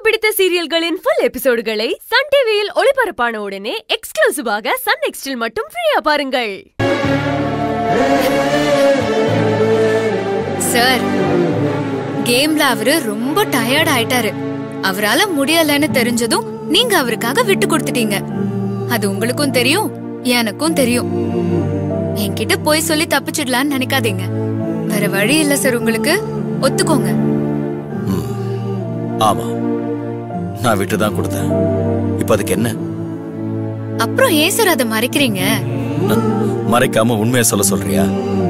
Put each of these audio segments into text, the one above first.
பிடித்த சீரியல்களின் full எபிசோடுகளை Sun டிவியில் ஒளிபரப்பான உடனே எக்ஸ்க்ளூசிவாக சன் நெக்ஸ்டில் மட்டும் ஃப்ரீயா பாருங்கள் சார் கேம்ல அவரு ரொம்ப டயர்ட் ஆயிட்டாரு அவரால முடியலன்னு தெரிஞ்சதும் நீங்க அவருக்காக விட்டு கொடுத்துட்டீங்க அது உங்களுக்கும் தெரியும் எனக்கும் தெரியும் என்கிட்ட போய் சொல்லி தப்பிச்சிடலான்னு நினைக்காதீங்க வேற வழி இல்ல சார் உங்களுக்கு ஒத்துக்கோங்க ஆமா நான் விட்டு தான் கொடுத்தேன் இப்ப அதுக்கு என்ன அப்புறம் ஏன் சார் அதை மறைக்கிறீங்க நான் மறைக்காம உண்மையை சொல்ல சொல்றியா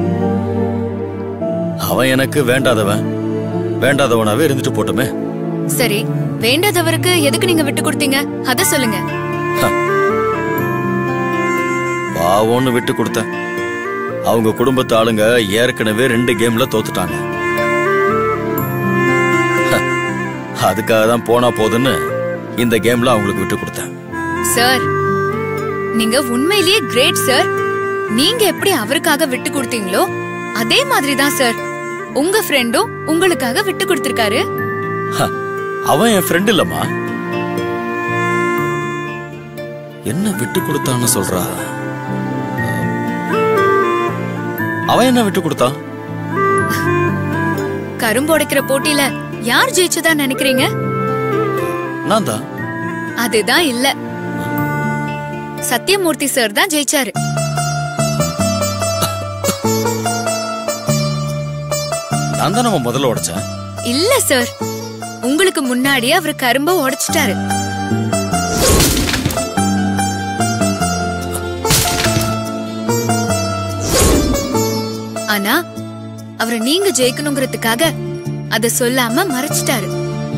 அவன் எனக்கு வேண்டாதவன் வேண்டாதவனாவே இருந்துட்டு போட்டுமே சரி வேண்டாதவருக்கு எதுக்கு நீங்க விட்டு கொடுத்தீங்க அத சொல்லுங்க பாவம்னு விட்டு கொடுத்தேன் அவங்க குடும்பத்து ஆளுங்க ஏற்கனவே ரெண்டு கேம்ல தோத்துட்டாங்க ஹ, அதுக்காக தான் போனா போதுன்னு இந்த கேம்ல அவங்களுக்கு விட்டு கொடுத்தேன் சார் நீங்க உண்மையிலேயே கிரேட் சார் நீங்க எப்படி அவருக்காக விட்டு கொடுத்தீங்களோ அதே மாதிரி தான் சார் உங்க ஃப்ரெண்டும் உங்களுக்காக விட்டு கொடுத்திருக்காரு ஹ, அவன் என் ஃப்ரெண்ட் இல்லம்மா என்ன விட்டு கொடுத்தான்னு சொல்றா அவன் என்ன விட்டு கொடுத்தான் கரும்பு உடைக்கிற போட்டியில யார் ஜெயிச்சதா நினைக்கிறீங்க நான் தான் அதுதான் இல்ல சத்யமூர்த்தி சார் தான் ஜெயிச்சாரு நான் தான் நம்ம முதல்ல உடைச்சேன் இல்ல சார் உங்களுக்கு முன்னாடியே அவர் கரும்ப உடைச்சிட்டாரு ஆனா அவரை நீங்க ஜெயிக்கணுங்கிறதுக்காக அத சொல்லாம மறைச்சிட்டாரு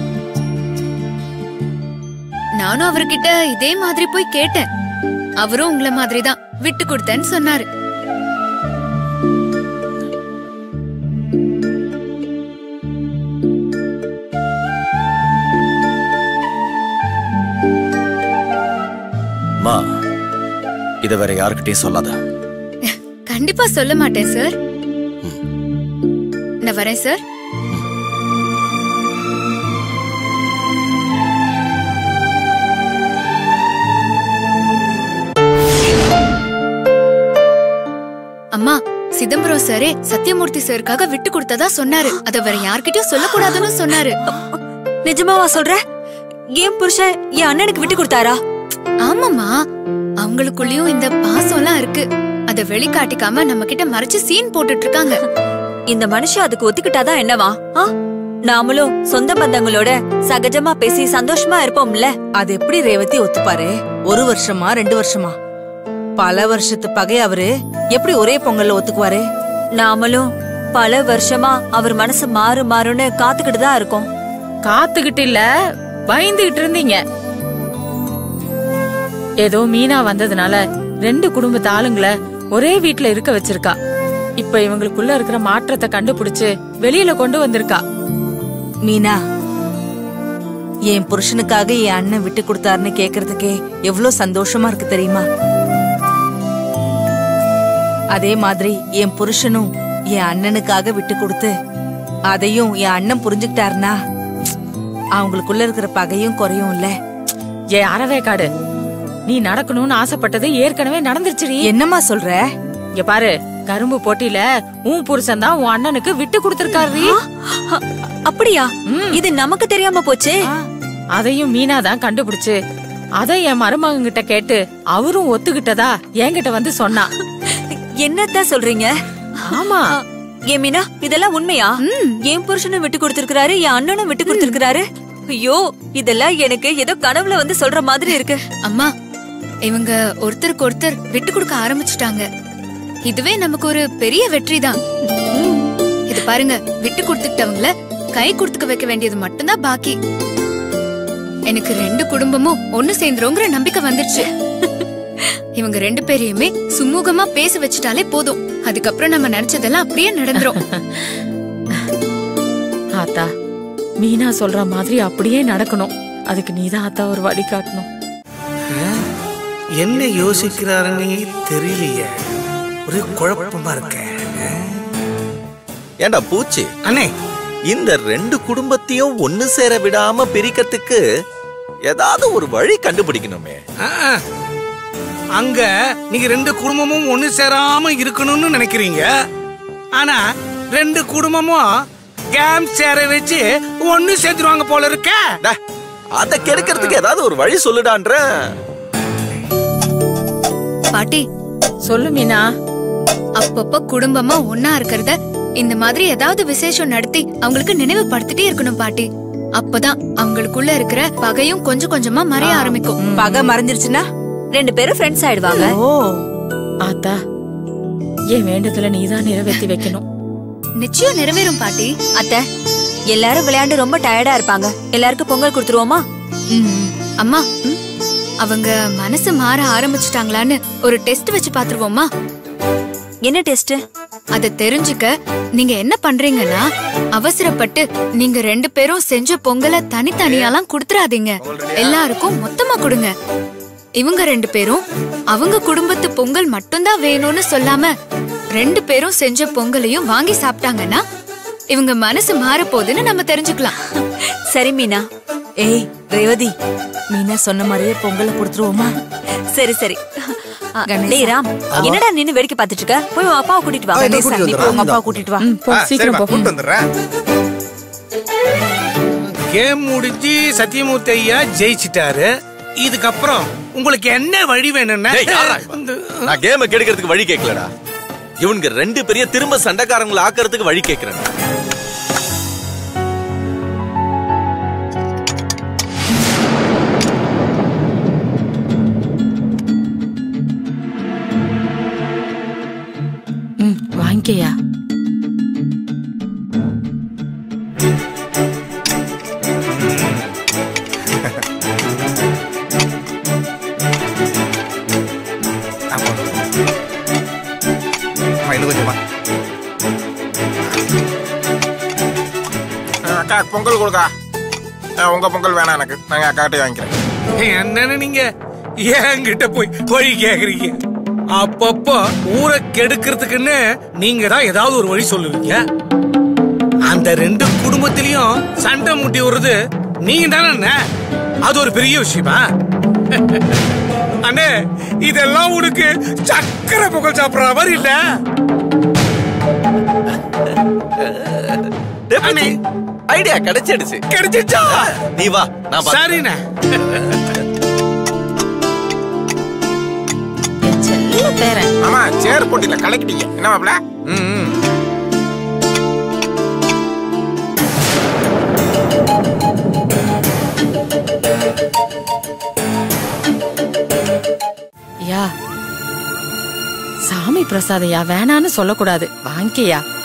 நானும் அவர்கிட்ட இதே மாதிரி போய் கேட்டேன் அவரும் உங்கள மாதிரி தான் விட்டு கொடுத்தேன்னு சொன்னாரு மா இத வேற யாருக்கிட்டையும் சொல்லாத கண்டிப்பா சொல்ல மாட்டேன் சார் நான் வரேன் சார் அம்மா சிதம்பரம் சாரே சத்யமூர்த்தி சாருக்காக விட்டு கொடுத்ததா சொன்னாரு அத வேற யார்கிட்டயும் சொல்லக்கூடாதுன்னு சொன்னாரு நிஜமாவா சொல்ற ஏன் புருஷன் என் அண்ணனுக்கு விட்டு கொடுத்தாரா ஆமாமா அவங்களுக்குள்ளயும் இந்த பாசம்லாம் இருக்கு அத வெளிக்காட்டிக்காம நம்ம கிட்ட மறைச்சு சீன் போட்டுட்டு இருக்காங்க இந்த மனுஷன் அதுக்கு ஒத்துக்கிட்டாதான் என்னவா ஆ? நாமளும் சொந்த பந்தங்களோட சகஜமா பேசி சந்தோஷமா இருப்போம்ல அது எப்படி ரேவதி ஒத்துப்பாரு ஒரு வருஷமா ரெண்டு வருஷமா பல வருஷத்து பகை அவரு எப்படி ஒரே பொங்கல்ல ஒத்துக்குவாரு நாமளும் பல வருஷமா அவர் மனசு மாறு மாறுன்னு காத்துக்கிட்டு தான் இருக்கோம் காத்துக்கிட்டு இல்ல பயந்துகிட்டு இருந்தீங்க ஏதோ மீனா வந்ததுனால ரெண்டு குடும்பத்து ஆளுங்களை ஒரே வீட்ல இருக்க வச்சிருக்கா இப்ப இவங்களுக்குள்ள இருக்கிற மாற்றத்தை கண்டுபிடிச்சு வெளியில கொண்டு வந்திருக்கா மீனா என் புருஷனுக்காக என் அண்ணன் விட்டு கொடுத்தாருன்னு கேக்குறதுக்கே எவ்வளவு சந்தோஷமா இருக்கு தெரியுமா அதே மாதிரி என் புருஷனும் என் அண்ணனுக்காக விட்டு கொடுத்து அதையும் என் அண்ணன் புரிஞ்சுக்கிட்டாருன்னா அவங்களுக்குள்ள இருக்கிற பகையும் குறையும் இல்ல ஏ அறவேக்காடு நீ நடக்கணும்னு ஆசைப்பட்டது ஏற்கனவே நடந்துருச்சுடி என்னம்மா சொல்ற இங்க பாரு கரும்பு போட்டியில உன் புருஷன் தான் உன் அண்ணனுக்கு விட்டு கொடுத்திருக்காரு அ- அப்படியா இது நமக்கு தெரியாம போச்சே அதையும் மீனா தான் கண்டுபிடிச்சு அதை என் மருமகன் கிட்ட கேட்டு அவரும் ஒத்துக்கிட்டதா என்கிட்ட வந்து சொன்னா என்னத்தான் சொல்றீங்க ஆமா அ, ஏன் மீனா இதெல்லாம் உண்மையா என் புருஷனும் விட்டு கொடுத்திருக்கிறாரு என் அண்ணனும் விட்டு கொடுத்திருக்கிறாரு ஐயோ இதெல்லாம் எனக்கு ஏதோ கனவுல வந்து சொல்ற மாதிரி இருக்கு அம்மா இவங்க ஒருத்தருக்கு ஒருத்தர் விட்டு கொடுக்க ஆரம்பிச்சுட்டாங்க இதுவே நமக்கு ஒரு பெரிய வெற்றி தான் இது பாருங்க விட்டு கொடுத்துட்டவங்கள கை கொடுத்துக்க வைக்க வேண்டியது மட்டும்தான் பாக்கி எனக்கு ரெண்டு குடும்பமும் ஒண்ணு சேர்ந்துருங்கிற நம்பிக்கை வந்துருச்சு இவங்க ரெண்டு பேரையுமே சுமூகமா பேச வச்சுட்டாலே போதும் அதுக்கப்புறம் நம்ம நினைச்சதெல்லாம் அப்படியே நடந்துரும் ஆத்தா மீனா சொல்ற மாதிரி அப்படியே நடக்கணும் அதுக்கு நீதான் ஆத்தா ஒரு வழி காட்டணும் என்ன யோசிக்கிறாருன்னு தெரியலையே ஒரே குழப்பமா இருக்க ஏண்டா பூச்சி அண்ணே இந்த ரெண்டு குடும்பத்தையும் ஒண்ணு சேர விடாம பிரிக்கிறதுக்கு ஏதாவது ஒரு வழி கண்டுபிடிக்கணுமே ஆ, ஆ. அங்க நீங்க ரெண்டு குடும்பமும் ஒண்ணு சேராம இருக்கணும்னு நினைக்கிறீங்க ஆனா ரெண்டு குடும்பமும் கேம் சேர வச்சு ஒண்ணு சேர்த்துருவாங்க போல இருக்க டே, அத கெடுக்கிறதுக்கு ஏதாவது ஒரு வழி சொல்லுடான்ற பாட்டி சொல்லு மீனா அப்பப்ப குடும்பமா ஒன்னா இருக்கிறத இந்த மாதிரி ஏதாவது விசேஷம் நடத்தி அவங்களுக்கு நினைவுபடுத்திட்டே இருக்கணும் பாட்டி அப்பதான் அவங்களுக்குள்ள இருக்கிற பகையும் கொஞ்சம் கொஞ்சமா மறைய ஆரம்பிக்கும் பகை மறைஞ்சிருச்சுன்னா ரெண்டு பேரும் ஃப்ரெண்ட்ஸ் ஆயிடுவாங்க ஓ ஆத்தா என் வேண்டுதல நீதான் நிறைவேத்தி வைக்கணும் நிச்சயம் நிறைவேறும் பாட்டி அத்தை எல்லாரும் விளையாண்டு ரொம்ப டயர்டா இருப்பாங்க எல்லாருக்கும் பொங்கல் கொடுத்துருவோமா ம், அம்மா ம், அவங்க மனசு மாற ஆரம்பிச்சிட்டாங்களான்னு ஒரு டெஸ்ட் வச்சு பாத்துருவோமா என்ன டெஸ்ட் அத தெரிஞ்சுக்க நீங்க என்ன பண்றீங்கன்னா அவசரப்பட்டு நீங்க ரெண்டு பேரும் செஞ்ச பொங்கலை தனித்தனியாலாம் கொடுத்துறாதீங்க எல்லாருக்கும் மொத்தமா கொடுங்க இவங்க ரெண்டு பேரும் அவங்க குடும்பத்து பொங்கல் மட்டும்தான் வேணும்னு சொல்லாம ரெண்டு பேரும் செஞ்ச பொங்கலையும் வாங்கி சாப்பிட்டாங்கன்னா இவங்க மனசு மாற போகுதுன்னு நம்ம தெரிஞ்சுக்கலாம் சரி மீனா ஏய் ரேவதி மீனா சொன்ன மாதிரியே பொங்கலை கொடுத்துருவோமா சரி சரி ஆ, கணேசா. டேய் ராம் என்னடா நின்னு வேடிக்கை பார்த்துட்டு இருக்க போய் உன் அப்பாவை கூட்டிட்டு வா கணேசா, நீ போய் உங்க அப்பா கூட்டிட்டு வா ம், போ சீக்கிரம் போ கூட்டு வந்துடுறேன் கேம் முடிஞ்சு சத்தியமூர்த்தி ஐயா ஜெயிச்சிட்டாரு இதுக்கப்புறம் உங்களுக்கு என்ன வழி வேணும்னா டேய், யார்றா இவன்? இந்த- நான் கேம கெடுக்கிறதுக்கு வழி கேட்கலடா இவனுங்க ரெண்டு பெரிய திரும்ப சண்டைக்காரங்களை ஆக்கிறதுக்கு வழி கேட்கிறேன் ம் வாங்கிக்கையா ஆமா. அம்மா, இன்னும் கொஞ்சமா ஆ, அக்கா பொங்கல் கொடுக்கா ஆ, உங்க பொங்கல் வேணாம் எனக்கு நாங்க அக்காட்டே வாங்கிக்கிறேன் என்னன்னு நீங்க என்கிட்ட போய் வழி கேக்குறீங்க அப்பப்போ ஊரை கெடுக்கிறதுக்குன்னு நீங்க தான் ஏதாவது ஒரு வழி சொல்லுவீங்க அந்த ரெண்டு குடும்பத்திலயும் சண்டை முட்டி விடுறது நீங்க தானே அண்ணே? அது ஒரு பெரிய விஷயமா அண்ணே இதெல்லாம் உனக்கு சக்கரை பொங்கல் சாப்பிடுற மாதிரி இல்ல அண்ணே. ஐடியா கிடைச்சிடுச்சு கிடைச்சிச்சா நீ வா நான் பாத்துக்கிறேன். சரிண்ணே என் செல்ல பேரன் ஆமா சேர் போட்டில கலக்கிட்டீங்க என்ன மாப்ள ம் ம். யா சாமி பிரசாதையா வேணான்னு சொல்லக்கூடாது வாங்கிக்கையா